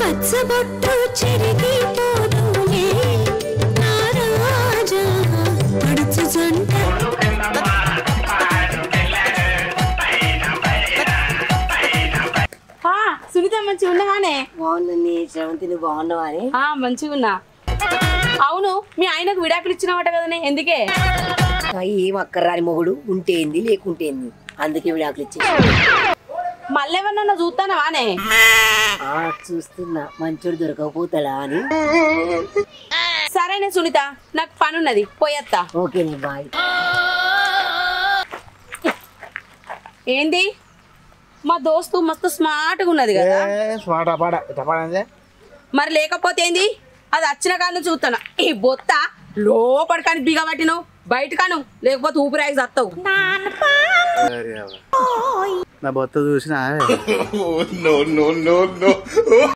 పచ్చబొట్టు చెరిగిపోదులే నా రాజా పడుచు జంట ఆ, సునీత మంచిగా ఉన్నావానే బాగుంది శ్రవంతి నువ్వు బాగున్నావా అని ఆ మంచిగా ఉన్నా అవును మీ ఆయనకు విడాకులు ఇచ్చినవాట కదనే ఎందుకే ఏం అక్కర్రాని మొగుడు ఉంటేంది లేకుంటేంది అందుకే విడాకులు ఇచ్చి మళ్ళెవరన్నా చూస్తానవానే ఆ చూస్తున్నా మంచోడు దొరకకపోతాడా అని సరేనే సునీత నాకు పని ఉన్నది పోయేత్తా ఓకే నీ బాయ్ ఏంది మా దోస్తు మస్తు స్మార్ట్గా ఉన్నది కదా స్మార్ట్ అపాడ చెప్పాడంటే మరి లేకపోతే ఏంది అది వచ్చిన కాను చూస్తాను ఈ బొత్త లోపడి కానీ బిగబట్టిను బయట కాను లేకపోతే ఊపిరాగి చస్తావు నా బొత్త చూసిన